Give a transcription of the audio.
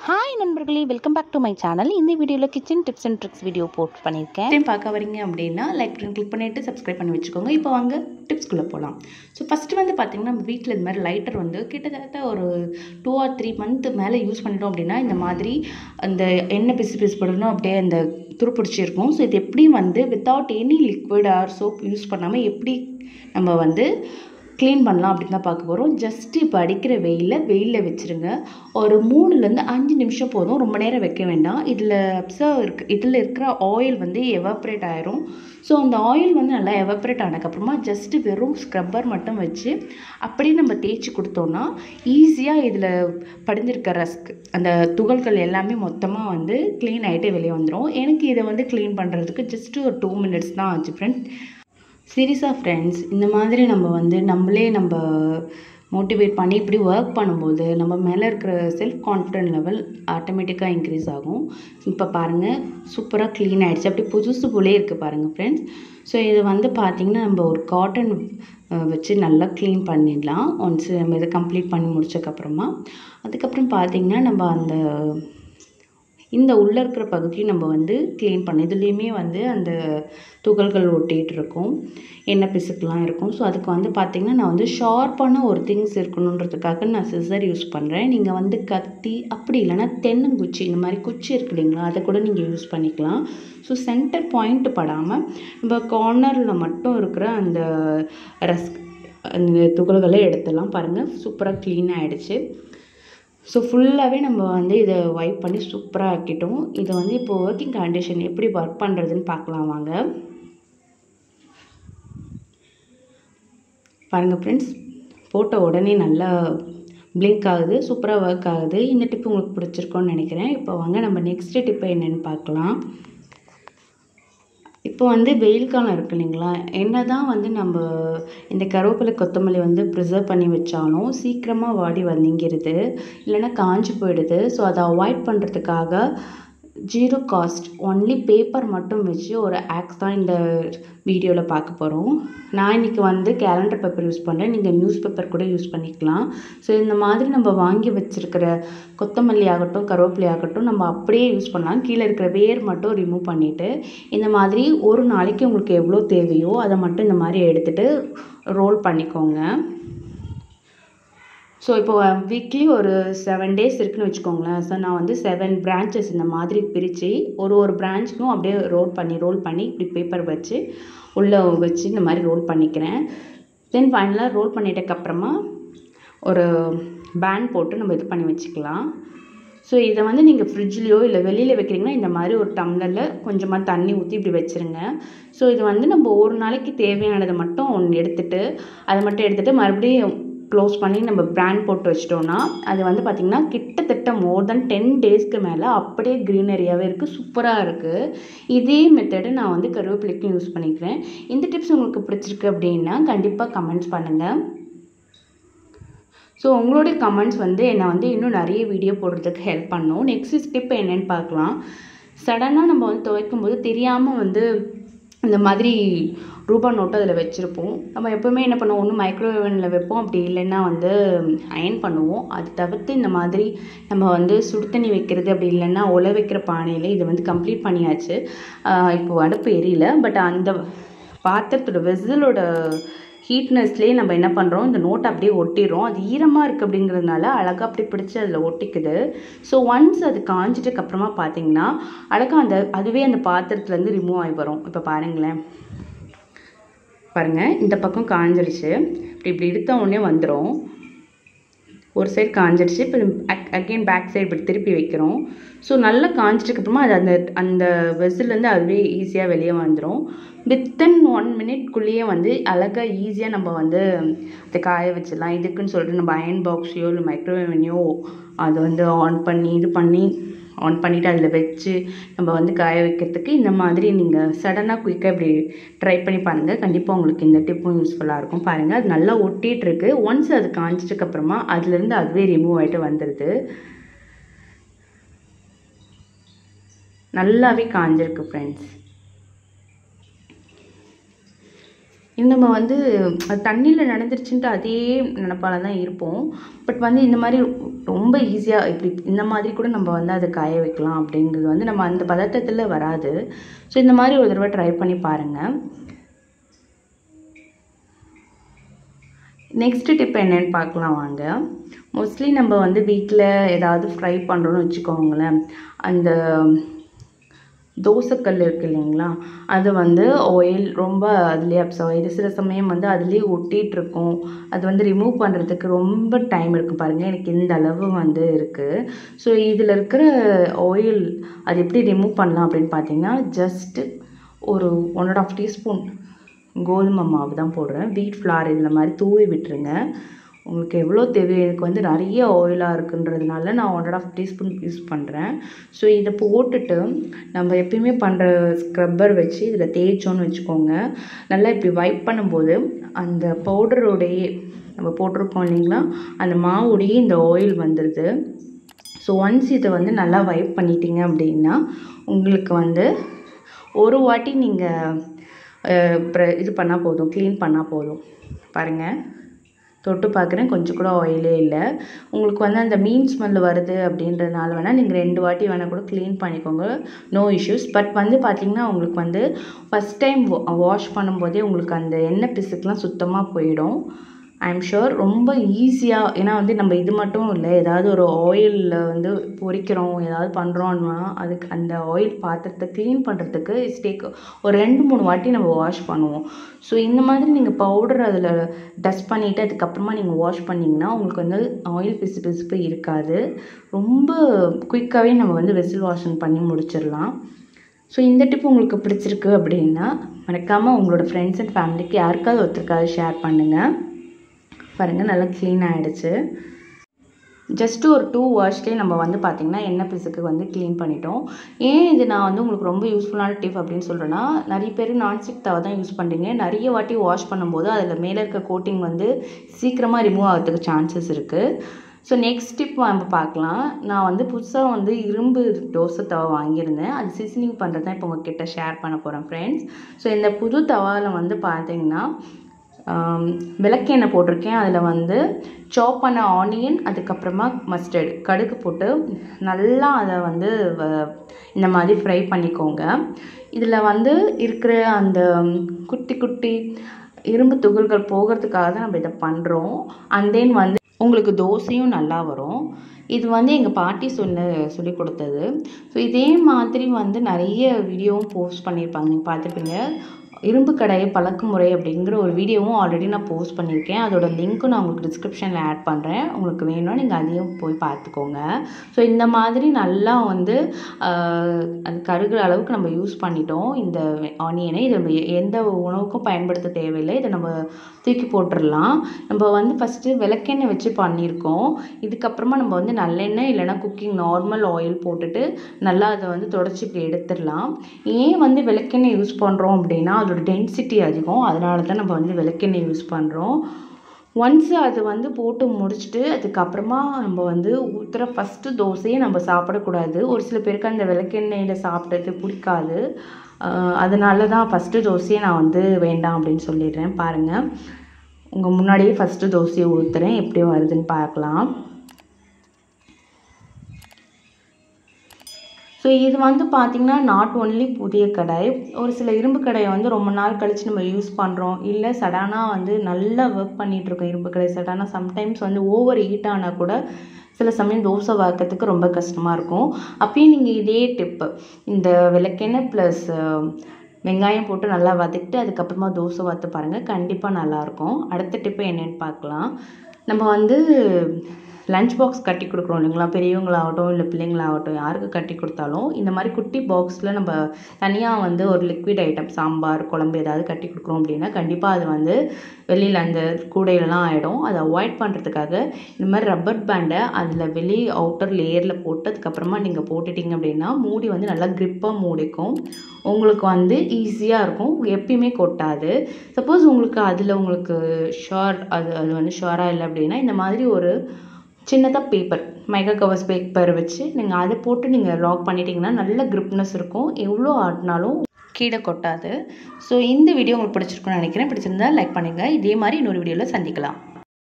hi நண்பர்களே welcome back to my channel இந்த வீடியோவில் kitchen tips and tricks video post பண்ணியிருக்கேன் டைம் பார்க்க வரீங்க அப்படின்னா லைக் பட்டன் கிளிக் பண்ணிவிட்டு சப்ஸ்கிரைப் பண்ணி வச்சுக்கோங்க இப்போ வாங்க டிப்ஸ்குள்ளே போகலாம் ஸோ ஃபஸ்ட்டு வந்து பார்த்திங்கன்னா நம்ம வீட்டில் இந்த மாதிரி லைட்டர் வந்து கிட்டத்தட்ட ஒரு டூ ஆர் த்ரீ மந்த் மேலே யூஸ் பண்ணிட்டோம் அப்படின்னா இந்த மாதிரி அந்த எண்ணெய் பிசு பிசு படணும் அப்படியே அந்த துருப்பிடிச்சி இருக்கும் ஸோ இது எப்படி வந்து without any liquid or soap use பண்ணாமல் எப்படி நம்ம வந்து க்ளீன் பண்ணலாம் அப்படின்னு தான் பார்க்க போகிறோம் ஜஸ்ட் இப்போ அடிக்கிற வெயிலில் வெயிலில் வச்சுருங்க ஒரு மூணுலேருந்து அஞ்சு நிமிஷம் போதும் ரொம்ப நேரம் வைக்க வேண்டாம் இதில் அப்சர்வ் இருக்கு இதில் இருக்கிற ஆயில் வந்து எவாப்ரேட் ஆயிரும் ஸோ அந்த ஆயில் வந்து நல்லா எவாப்ரேட் ஆனதுக்கப்புறமா ஜஸ்ட்டு வெறும் ஸ்க்ரப்பர் மட்டும் வச்சு அப்படியே நம்ம தேய்ச்சி கொடுத்தோன்னா ஈஸியாக இதில் படிஞ்சிருக்க ரஸ்க் அந்த துகள்கள் எல்லாமே மொத்தமாக வந்து க்ளீன் ஆகிட்டே வெளியே வந்துடும் எனக்கு இதை வந்து க்ளீன் பண்ணுறதுக்கு ஜஸ்ட் ஒரு டூ மினிட்ஸ் தான் ஆச்சு ஃப்ரெண்ட்ஸ் சீரியஸாக ஃப்ரெண்ட்ஸ் இந்த மாதிரி நம்ம வந்து நம்மளே நம்ம மோட்டிவேட் பண்ணி இப்படி ஒர்க் பண்ணும்போது நம்ம மேலே இருக்கிற செல்ஃப் கான்ஃபிடென்ட் லெவல் ஆட்டோமேட்டிக்காக இன்க்ரீஸ் ஆகும் இப்போ பாருங்கள் சூப்பராக க்ளீன் ஆகிடுச்சு அப்படி புதுசு போலே இருக்குது பாருங்கள் ஃப்ரெண்ட்ஸ் ஸோ இது வந்து பார்த்திங்கன்னா நம்ம ஒரு காட்டன் வச்சு நல்லா க்ளீன் பண்ணிடலாம் ஒன்ஸ் நம்ம இதை கம்ப்ளீட் பண்ணி முடிச்சக்கப்புறமா அதுக்கப்புறம் பார்த்திங்கன்னா நம்ம அந்த இந்த உள்ளே இருக்கிற பகுதியும் நம்ம வந்து க்ளீன் பண்ண இதுலேயுமே வந்து அந்த துகள்கள் ஒட்டிகிட்டு இருக்கும் எண்ணெய் பிசுக்கெலாம் இருக்கும் ஸோ அதுக்கு வந்து பார்த்திங்கன்னா நான் வந்து ஷார்ப்பான ஒரு திங்ஸ் இருக்கணுன்றதுக்காக நான் சிசர் யூஸ் பண்ணுறேன் நீங்கள் வந்து கத்தி அப்படி இல்லைன்னா தென்னங்குச்சி இந்த மாதிரி குச்சி இருக்கு இல்லைங்களா அதை கூட நீங்கள் யூஸ் பண்ணிக்கலாம் ஸோ சென்டர் பாயிண்ட் படாமல் நம்ம கார்னரில் மட்டும் இருக்கிற அந்த ரஸ்க் அந்த துகள்களை எடுத்துடலாம் பாருங்கள் சூப்பராக க்ளீன் ஆகிடுச்சு ஸோ ஃபுல்லாகவே நம்ம வந்து இதை வைப் பண்ணி சூப்பராக ஆக்கிட்டோம் இதை வந்து இப்போ ஒர்க்கிங் கண்டிஷன் எப்படி ஒர்க் பண்ணுறதுன்னு பார்க்கலாம் வாங்க பாருங்கள் ஃப்ரெண்ட்ஸ் போட்ட உடனே நல்லா பிளிங்க் ஆகுது சூப்பராக ஒர்க் ஆகுது இந்த டிப் உங்களுக்கு பிடிச்சிருக்கோன்னு நினைக்கிறேன் இப்போ வாங்க நம்ம நெக்ஸ்ட் டிப்பை என்னென்னு பார்க்கலாம் இப்போ வந்து வெயில் காலம் இருக்கு இல்லைங்களா என்ன தான் வந்து நம்ம இந்த கருவேப்பிலை கொத்தமல்லி வந்து ப்ரிசர்வ் பண்ணி வச்சாலும் சீக்கிரமாக வாடி வந்திங்கிறது இல்லைன்னா காஞ்சி போயிடுது ஸோ அதை அவாய்ட் பண்ணுறதுக்காக ஜீரோ காஸ்ட் ஒன்லி பேப்பர் மட்டும் வச்சு ஒரு ஆக்ஸ் தான் இந்த வீடியோவில் பார்க்க போகிறோம் நான் இன்றைக்கி வந்து கேலண்டர் பேப்பர் யூஸ் பண்ணுறேன் நீங்கள் நியூஸ் பேப்பர் கூட யூஸ் பண்ணிக்கலாம் ஸோ இந்த மாதிரி நம்ம வாங்கி வச்சுருக்கிற கொத்தமல்லி ஆகட்டும் கருவேப்பிலை ஆகட்டும் நம்ம அப்படியே யூஸ் பண்ணலாம் கீழே இருக்கிற வேர் மட்டும் ரிமூவ் பண்ணிவிட்டு இந்த மாதிரி ஒரு நாளைக்கு உங்களுக்கு எவ்வளோ தேவையோ அதை மட்டும் இந்த மாதிரி எடுத்துகிட்டு ரோல் பண்ணிக்கோங்க ஸோ இப்போ வீக்லி ஒரு செவன் டேஸ் இருக்குன்னு வச்சுக்கோங்களேன் ஸோ நான் வந்து செவன் பிரான்ச்சஸ் இந்த மாதிரி பிரித்து ஒரு ஒரு பிரான்ச்சுக்கும் அப்படியே ரோல் பண்ணி ரோல் பண்ணி இப்படி பேப்பர் வச்சு உள்ளே வச்சு இந்த மாதிரி ரோல் பண்ணிக்கிறேன் தென் ஃபைனலாக ரோல் பண்ணிட்டக்கப்புறமா ஒரு பேன் போட்டு நம்ம இது பண்ணி வச்சுக்கலாம் ஸோ இதை வந்து நீங்கள் ஃப்ரிட்ஜ்லேயோ இல்லை வெளியில் வைக்கிறீங்கன்னா இந்த மாதிரி ஒரு டம்ளரில் கொஞ்சமாக தண்ணி ஊற்றி இப்படி வச்சுருங்க ஸோ இது வந்து நம்ம ஒரு நாளைக்கு தேவையானதை மட்டும் ஒன்று எடுத்துகிட்டு அதை மட்டும் எடுத்துகிட்டு மறுபடியும் க்ளோஸ் பண்ணி நம்ம பிராண்ட் போட்டு வச்சிட்டோன்னா அது வந்து பார்த்திங்கன்னா கிட்டத்தட்ட மோர் தென் டென் டேஸ்க்கு மேலே அப்படியே க்ரீனரியாகவே இருக்குது சூப்பராக இருக்குது இதே மெத்தடு நான் வந்து கருவேப்பிலைக்கும் யூஸ் பண்ணிக்கிறேன் இந்த டிப்ஸ் உங்களுக்கு பிடிச்சிருக்கு அப்படின்னா கண்டிப்பாக கமெண்ட்ஸ் பண்ணுங்கள் ஸோ உங்களுடைய கமெண்ட்ஸ் வந்து என்னை வந்து இன்னும் நிறைய வீடியோ போடுறதுக்கு ஹெல்ப் பண்ணும் நெக்ஸ்ட் ஸ்டெப் என்னென்னு பார்க்கலாம் சடனாக நம்ம வந்து துவைக்கும் போது தெரியாமல் வந்து இந்த மாதிரி ரூபா நோட்டு அதில் வச்சுருப்போம் நம்ம எப்போவுமே என்ன பண்ணுவோம் ஒன்று மைக்ரோவேவனில் வைப்போம் அப்படி இல்லைன்னா வந்து அயன் பண்ணுவோம் அது தவிர்த்து இந்த மாதிரி நம்ம வந்து சுடு தண்ணி வைக்கிறது அப்படி இல்லைன்னா உல வைக்கிற பானையில் இதை வந்து கம்ப்ளீட் பண்ணியாச்சு இப்போ அடுப்பு எரியல பட் அந்த பாத்திரத்தோட வெசலோட ஹீட்னஸ்லேயே நம்ம என்ன பண்ணுறோம் இந்த நோட்டை அப்படியே ஒட்டிடுறோம் அது ஈரமாக இருக்குது அப்படிங்கிறதுனால அழகாக அப்படி பிடிச்சி அதில் ஒட்டிக்குது ஸோ ஒன்ஸ் அது காஞ்சிட்டக்கு அப்புறமா பார்த்தீங்கன்னா அழகாக அந்த அதுவே அந்த பாத்திரத்துலேருந்து ரிமூவ் ஆகி வரும் இப்போ பாருங்களேன் பாருங்கள் இந்த பக்கம் காஞ்சிருச்சு இப்படி இப்படி எடுத்த உடனே வந்துடும் ஒரு சைடு காஞ்சிடுச்சு இப்போ அகெயின் பேக் சைடு இப்படி திருப்பி வைக்கிறோம் ஸோ நல்லா காஞ்சிட்டதுக்கப்புறமா அது அந்த அந்த வெசிலேருந்து அதுவே ஈஸியாக வெளியே வந்துடும் வித்தின் ஒன் மினிட்குள்ளேயே வந்து அழகாக ஈஸியாக நம்ம வந்து அதை காய வச்சிடலாம் இதுக்குன்னு சொல்லிட்டு நம்ம அயன் பாக்ஸையோ இல்லை மைக்ரோவேவனையோ அதை வந்து ஆன் பண்ணி இது பண்ணி ஆன் பண்ணிவிட்டு அதில் வச்சு நம்ம வந்து காய வைக்கிறதுக்கு இந்த மாதிரி நீங்கள் சடனாக குயிக்காக இப்படி ட்ரை பண்ணி பாருங்கள் கண்டிப்பாக உங்களுக்கு இந்த டிப்பும் யூஸ்ஃபுல்லாக இருக்கும் பாருங்கள் அது நல்லா ஒட்டிகிட்டு இருக்கு ஒன்ஸ் அது காய்ச்சிட்டதுக்கப்புறமா அதுலேருந்து அதுவே ரிமூவ் ஆகிட்டு வந்துடுது நல்லாவே காஞ்சிருக்கு ஃப்ரெண்ட்ஸ் இன்னும் நம்ம வந்து அது தண்ணியில் நனைஞ்சிருச்சுன்ட்டு அதே நினப்பால தான் இருப்போம் பட் வந்து இந்த மாதிரி ரொம்ப ஈஸியாக இப்படி இந்த மாதிரி கூட நம்ம வந்து அதை காய வைக்கலாம் அப்படிங்கிறது வந்து நம்ம அந்த பதட்டத்தில் வராது ஸோ இந்த மாதிரி ஒரு தடவை ட்ரை பண்ணி பாருங்கள் நெக்ஸ்ட் டிப் என்னன்னு பார்க்கலாம் வாங்க மோஸ்ட்லி நம்ம வந்து வீட்டில் ஏதாவது ஃப்ரை பண்ணுறோன்னு வச்சுக்கோங்களேன் அந்த தோசைக்கல் இருக்கு இல்லைங்களா அது வந்து ஆயில் ரொம்ப அதுலேயே அப்சர்வ் ஆகிடு சில சமயம் வந்து அதுலேயே ஒட்டிகிட்டு இருக்கும் அது வந்து ரிமூவ் பண்ணுறதுக்கு ரொம்ப டைம் இருக்குது பாருங்கள் எனக்கு இந்த அளவு வந்து இருக்குது ஸோ இதில் இருக்கிற ஆயில் அது எப்படி ரிமூவ் பண்ணலாம் அப்படின்னு பார்த்தீங்கன்னா ஜஸ்ட்டு ஒரு ஒன் அண்ட் ஆஃப் டீஸ்பூன் கோதுமை மாவு தான் போடுறேன் வீட் ஃப்ளார் இதில் மாதிரி தூவி விட்டுருங்க உங்களுக்கு எவ்வளோ தேவை எனக்கு வந்து நிறைய ஆயிலாக இருக்குன்றதுனால நான் one and half teaspoon use பண்ணுறேன் ஸோ இதை போட்டுட்டு நம்ம எப்பயுமே பண்ணுற ஸ்க்ரப்பர் வச்சு இதில் தேய்ச்சோன்னு வச்சுக்கோங்க நல்லா இப்படி வைப் பண்ணும்போது அந்த பவுடரோடையே நம்ம போட்டிருக்கோம் இல்லைங்களா அந்த மாவுடையே இந்த ஆயில் வந்துடுது ஸோ ஒன்ஸ் இதை வந்து நல்லா வைப் பண்ணிட்டீங்க அப்படின்னா உங்களுக்கு வந்து ஒரு வாட்டி நீங்கள் இது பண்ணால் போதும் க்ளீன் பண்ணால் போதும் பாருங்கள் தொட்டு பார்க்குறேன் கொஞ்சம் கூட ஆயிலே இல்லை உங்களுக்கு வந்து அந்த மீன் ஸ்மெல் வருது அப்படின்றதுனால வேணால் நீங்கள் ரெண்டு வாட்டி வேணால் கூட க்ளீன் பண்ணிக்கோங்க நோ இஷ்யூஸ் பட் வந்து பார்த்திங்கன்னா உங்களுக்கு வந்து ஃபஸ்ட் டைம் வாஷ் பண்ணும்போதே உங்களுக்கு அந்த எண்ணெய் பிசுக்கெலாம் சுத்தமாக போயிடும் ஐ எம் ஷுர் ரொம்ப ஈஸியாக ஏன்னா வந்து நம்ம இது மட்டும் இல்லை ஏதாவது ஒரு ஆயிலில் வந்து பொரிக்கிறோம் ஏதாவது பண்ணுறோன்னா அதுக்கு அந்த ஆயில் பாத்திரத்தை க்ளீன் பண்ணுறதுக்கு இட்ஸ் டேக் ஒரு ரெண்டு மூணு வாட்டி நம்ம வாஷ் பண்ணுவோம் ஸோ இந்த மாதிரி நீங்கள் பவுடர் அதில் டஸ்ட் பண்ணிவிட்டு அதுக்கப்புறமா நீங்கள் வாஷ் பண்ணிங்கன்னா உங்களுக்கு வந்து ஆயில் பிசு பிசுப்பு இருக்காது ரொம்ப குயிக்காகவே நம்ம வந்து வெசில் வாஷிங் பண்ணி முடிச்சிடலாம் ஸோ இந்த டிப் உங்களுக்கு பிடிச்சிருக்கு அப்படின்னா மறக்காமல் உங்களோட ஃப்ரெண்ட்ஸ் அண்ட் ஃபேமிலிக்கு யாருக்காவது ஒருத்தருக்காவது ஷேர் பண்ணுங்கள் பாருங்கள் நல்லா க்ளீன் ஆகிடுச்சு ஜஸ்ட்டு ஒரு டூ வாஷ்லேயே நம்ம வந்து பார்த்திங்கன்னா எண்ணெய் பிசுக்கு வந்து க்ளீன் பண்ணிட்டோம் ஏன் இது நான் வந்து உங்களுக்கு ரொம்ப யூஸ்ஃபுல்லான டிப் அப்படின்னு சொல்கிறேன்னா நிறைய பேர் நான்ஸ்டிக் தவை தான் யூஸ் பண்ணுறீங்க நிறைய வாட்டி வாஷ் பண்ணும்போது அதில் மேலே இருக்க கோட்டிங் வந்து சீக்கிரமாக ரிமூவ் ஆகிறதுக்கு சான்சஸ் இருக்குது ஸோ நெக்ஸ்ட் டிப் நம்ம பார்க்கலாம் நான் வந்து புதுசாக வந்து இரும்பு தோசை தவா வாங்கியிருந்தேன் அது சீசனிங் பண்ணுறது தான் இப்போ உங்ககிட்ட ஷேர் பண்ண போகிறேன் ஃப்ரெண்ட்ஸ் ஸோ இந்த புது தவாவில் வந்து பார்த்தீங்கன்னா விளக்கெண்ணெய் போட்டிருக்கேன் அதில் வந்து சாப் பண்ண ஆனியன் அதுக்கப்புறமா மஸ்டர்டு கடுகு போட்டு நல்லா அதை வந்து இந்த மாதிரி ஃப்ரை பண்ணிக்கோங்க இதில் வந்து இருக்கிற அந்த குட்டி குட்டி இரும்பு துகள்கள் போகிறதுக்காக தான் நம்ம இதை பண்ணுறோம் அண்ட் தென் வந்து உங்களுக்கு தோசையும் நல்லா வரும் இது வந்து எங்கள் பாட்டி சொன்ன சொல்லி கொடுத்தது ஸோ இதே மாதிரி வந்து நிறைய வீடியோவும் போஸ்ட் பண்ணியிருப்பாங்க நீங்கள் பார்த்துருப்பீங்க இரும்பு கடாயை பழக்க முறை அப்படிங்கிற ஒரு வீடியோவும் ஆல்ரெடி நான் போஸ்ட் பண்ணியிருக்கேன் அதோட லிங்க்கும் நான் உங்களுக்கு டிஸ்கிரிப்ஷனில் ஆட் பண்ணுறேன் உங்களுக்கு வேணும்னா நீங்கள் அதையும் போய் பார்த்துக்கோங்க ஸோ இந்த மாதிரி நல்லா வந்து அது கருகிற அளவுக்கு நம்ம யூஸ் பண்ணிட்டோம் இந்த ஆனியனை இதை நம்ம எந்த உணவுக்கும் பயன்படுத்த தேவையில்லை இதை நம்ம தூக்கி போட்டுடலாம் நம்ம வந்து ஃபஸ்ட்டு விளக்கெண்ணெய் வச்சு பண்ணியிருக்கோம் இதுக்கப்புறமா நம்ம வந்து நல்லெண்ணெய் இல்லைனா குக்கிங் நார்மல் ஆயில் போட்டுட்டு நல்லா அதை வந்து தொடச்சி இப்படி எடுத்துடலாம் ஏன் வந்து விளக்கெண்ணெய் யூஸ் பண்ணுறோம் அப்படின்னா அதோட டென்சிட்டி அதிகம் அதனால தான் நம்ம வந்து விளக்கெண்ணெய் யூஸ் பண்ணுறோம் ஒன்ஸ் அது வந்து போட்டு முடிச்சுட்டு அதுக்கப்புறமா நம்ம வந்து ஊற்றுற ஃபஸ்ட்டு தோசையை நம்ம சாப்பிடக்கூடாது ஒரு சில பேருக்கு அந்த விளக்கெண்ணெயில் சாப்பிட்டது பிடிக்காது அதனால தான் ஃபஸ்ட்டு தோசையை நான் வந்து வேண்டாம் அப்படின்னு சொல்லிடுறேன் பாருங்கள் உங்கள் முன்னாடியே ஃபஸ்ட்டு தோசையை ஊற்றுறேன் எப்படி வருதுன்னு பார்க்கலாம் ஸோ இது வந்து பார்த்திங்கன்னா நாட் ஒன்லி புதிய கடாய் ஒரு சில இரும்பு கடாயை வந்து ரொம்ப நாள் கழித்து நம்ம யூஸ் பண்ணுறோம் இல்லை சடானாக வந்து நல்லா ஒர்க் பண்ணிகிட்ருக்கோம் இரும்பு கடாய் சடானாக சம்டைம்ஸ் வந்து ஓவர் ஹீட் ஆனால் கூட சில சமயம் தோசை வார்க்கிறதுக்கு ரொம்ப கஷ்டமாக இருக்கும் அப்பயும் நீங்கள் இதே டிப்பு இந்த விளக்கெண்ணெய் ப்ளஸ் வெங்காயம் போட்டு நல்லா வதக்கிட்டு அதுக்கப்புறமா தோசை வார்த்து பாருங்கள் கண்டிப்பாக நல்லாயிருக்கும் அடுத்த டிப்பு என்னென்னு பார்க்கலாம் நம்ம வந்து லஞ்ச் பாக்ஸ் கட்டி கொடுக்குறோம் இல்லைங்களா பெரியவங்களாகட்டும் இல்லை பிள்ளைங்களாகட்டும் யாருக்கு கட்டி கொடுத்தாலும் இந்த மாதிரி குட்டி பாக்ஸில் நம்ம தனியாக வந்து ஒரு லிக்விட் ஐட்டம் சாம்பார் குழம்பு ஏதாவது கட்டி கொடுக்குறோம் அப்படின்னா கண்டிப்பாக அது வந்து வெளியில் அந்த கூடையிலலாம் ஆகிடும் அதை அவாய்ட் பண்ணுறதுக்காக இந்த மாதிரி ரப்பர் பேண்டை அதில் வெளி அவுட்டர் லேயரில் போட்டு அதுக்கப்புறமா நீங்கள் போட்டுட்டிங்க அப்படின்னா மூடி வந்து நல்லா க்ரிப்பாக மூடிக்கும் உங்களுக்கு வந்து ஈஸியாக இருக்கும் எப்பயுமே கொட்டாது சப்போஸ் உங்களுக்கு அதில் உங்களுக்கு ஷுவர் அது அது வந்து ஷுவராக இல்லை அப்படின்னா இந்த மாதிரி ஒரு சின்னதாக பேப்பர் மைக்கா கவர்ஸ் பேப்பர் வச்சு நீங்கள் அதை போட்டு நீங்கள் லாக் பண்ணிட்டீங்கன்னா நல்ல க்ரிப்னஸ் இருக்கும் எவ்வளோ ஆட்டினாலும் கீழே கொட்டாது ஸோ இந்த வீடியோ உங்களுக்கு பிடிச்சிருக்குன்னு நினைக்கிறேன் பிடிச்சிருந்தா லைக் பண்ணுங்கள் இதே மாதிரி இன்னொரு வீடியோவில் சந்திக்கலாம்